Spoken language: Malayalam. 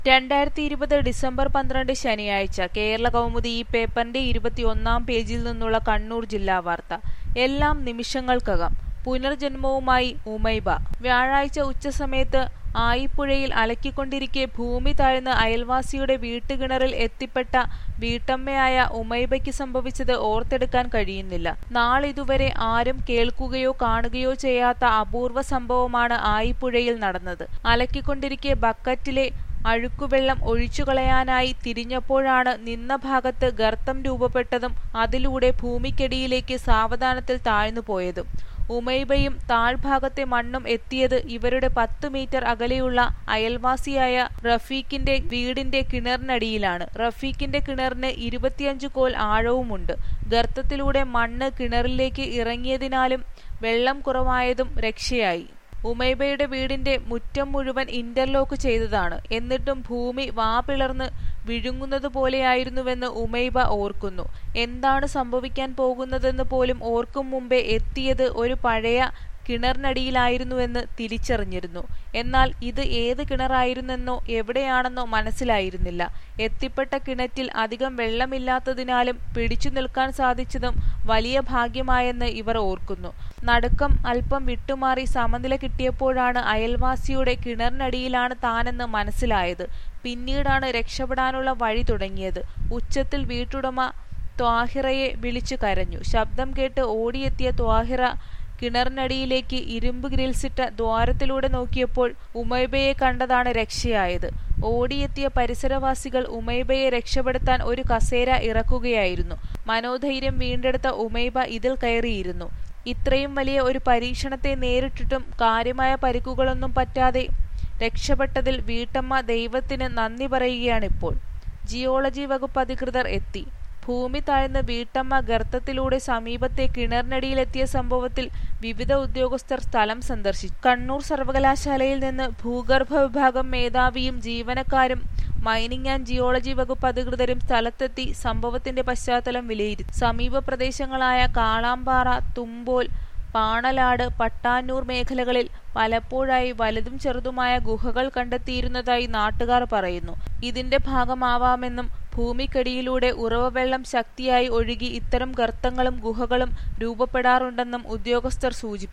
രണ്ടായിരത്തി ഇരുപത് ഡിസംബർ പന്ത്രണ്ട് ശനിയാഴ്ച കേരള കൗമുദി ഈ പേപ്പറിന്റെ ഇരുപത്തിയൊന്നാം പേജിൽ നിന്നുള്ള കണ്ണൂർ ജില്ലാ വാർത്ത എല്ലാം നിമിഷങ്ങൾക്കകം പുനർജന്മവുമായി ഉമൈബ വ്യാഴാഴ്ച ഉച്ചസമയത്ത് ആയിപ്പുഴയിൽ അലക്കിക്കൊണ്ടിരിക്കെ ഭൂമി താഴ്ന്ന് അയൽവാസിയുടെ വീട്ടുകിണറിൽ എത്തിപ്പെട്ട വീട്ടമ്മയായ ഉമൈബയ്ക്ക് സംഭവിച്ചത് ഓർത്തെടുക്കാൻ കഴിയുന്നില്ല നാളിതുവരെ ആരും കേൾക്കുകയോ കാണുകയോ ചെയ്യാത്ത അപൂർവ സംഭവമാണ് ആയിപ്പുഴയിൽ നടന്നത് അലക്കിക്കൊണ്ടിരിക്കെ ബക്കറ്റിലെ അഴുക്കുവെള്ളം ഒഴിച്ചുകളയാനായി തിരിഞ്ഞപ്പോഴാണ് നിന്ന ഭാഗത്ത് ഗർത്തം രൂപപ്പെട്ടതും അതിലൂടെ ഭൂമിക്കടിയിലേക്ക് സാവധാനത്തിൽ താഴ്ന്നു പോയതും ഉമൈബയും താഴ്ഭാഗത്തെ മണ്ണും എത്തിയത് ഇവരുടെ പത്ത് മീറ്റർ അകലെയുള്ള അയൽവാസിയായ റഫീഖിന്റെ വീടിന്റെ കിണറിനടിയിലാണ് റഫീഖിന്റെ കിണറിന് ഇരുപത്തിയഞ്ച് കോൽ ആഴവുമുണ്ട് ഗർത്തത്തിലൂടെ മണ്ണ് കിണറിലേക്ക് ഇറങ്ങിയതിനാലും വെള്ളം കുറവായതും രക്ഷയായി ഉമൈബയുടെ വീടിന്റെ മുറ്റം മുഴുവൻ ഇന്റർലോക്ക് ചെയ്തതാണ് എന്നിട്ടും ഭൂമി വാപിളർന്ന് വിഴുങ്ങുന്നത് പോലെയായിരുന്നുവെന്ന് ഉമൈബ ഓർക്കുന്നു എന്താണ് സംഭവിക്കാൻ പോകുന്നതെന്ന് പോലും ഓർക്കും മുമ്പേ എത്തിയത് ഒരു പഴയ കിണറിനടിയിലായിരുന്നുവെന്ന് തിരിച്ചറിഞ്ഞിരുന്നു എന്നാൽ ഇത് ഏത് കിണറായിരുന്നെന്നോ എവിടെയാണെന്നോ മനസ്സിലായിരുന്നില്ല എത്തിപ്പെട്ട കിണറ്റിൽ അധികം വെള്ളമില്ലാത്തതിനാലും പിടിച്ചു നിൽക്കാൻ സാധിച്ചതും വലിയ ഭാഗ്യമായെന്ന് ഇവർ ഓർക്കുന്നു നടുക്കം അല്പം വിട്ടുമാറി സമനില കിട്ടിയപ്പോഴാണ് അയൽവാസിയുടെ കിണറിനടിയിലാണ് താനെന്ന് മനസ്സിലായത് പിന്നീടാണ് രക്ഷപ്പെടാനുള്ള വഴി തുടങ്ങിയത് ഉച്ചത്തിൽ വീട്ടുടമ ത്വാഹിറയെ വിളിച്ചു കരഞ്ഞു ശബ്ദം കേട്ട് ഓടിയെത്തിയ ത്വാഹിറ കിണറിനടിയിലേക്ക് ഇരുമ്പ് ഗ്രിൽസിട്ട ദ്വാരത്തിലൂടെ നോക്കിയപ്പോൾ ഉമൈബയെ കണ്ടതാണ് രക്ഷയായത് ഓടിയെത്തിയ പരിസരവാസികൾ ഉമൈബയെ രക്ഷപ്പെടുത്താൻ ഒരു കസേര ഇറക്കുകയായിരുന്നു മനോധൈര്യം വീണ്ടെടുത്ത ഉമൈബ ഇതിൽ കയറിയിരുന്നു ഇത്രയും വലിയ ഒരു പരീക്ഷണത്തെ നേരിട്ടിട്ടും കാര്യമായ പരിക്കുകളൊന്നും പറ്റാതെ രക്ഷപ്പെട്ടതിൽ വീട്ടമ്മ ദൈവത്തിന് നന്ദി പറയുകയാണിപ്പോൾ ജിയോളജി വകുപ്പ് അധികൃതർ എത്തി ഭൂമി താഴ്ന്ന് വീട്ടമ്മ ഗർത്തത്തിലൂടെ സമീപത്തെ കിണറിനടിയിലെത്തിയ സംഭവത്തിൽ വിവിധ ഉദ്യോഗസ്ഥർ സ്ഥലം സന്ദർശിച്ചു കണ്ണൂർ സർവകലാശാലയിൽ നിന്ന് ഭൂഗർഭ വിഭാഗം മേധാവിയും ജീവനക്കാരും മൈനിങ് ആൻഡ് ജിയോളജി വകുപ്പ് അധികൃതരും സ്ഥലത്തെത്തി സംഭവത്തിന്റെ പശ്ചാത്തലം വിലയിരുത്തി സമീപ പ്രദേശങ്ങളായ കാളാമ്പാറ തുമ്പോൽ പാണലാട് പട്ടാന്നൂർ മേഖലകളിൽ പലപ്പോഴായി വലുതും ചെറുതുമായ ഗുഹകൾ കണ്ടെത്തിയിരുന്നതായി നാട്ടുകാർ പറയുന്നു ഇതിന്റെ ഭാഗമാവാമെന്നും ഭൂമിക്കടിയിലൂടെ ഉറവവെള്ളം ശക്തിയായി ഒഴുകി ഇത്തരം ഗർത്തങ്ങളും ഗുഹകളും രൂപപ്പെടാറുണ്ടെന്നും ഉദ്യോഗസ്ഥർ സൂചിപ്പിച്ചു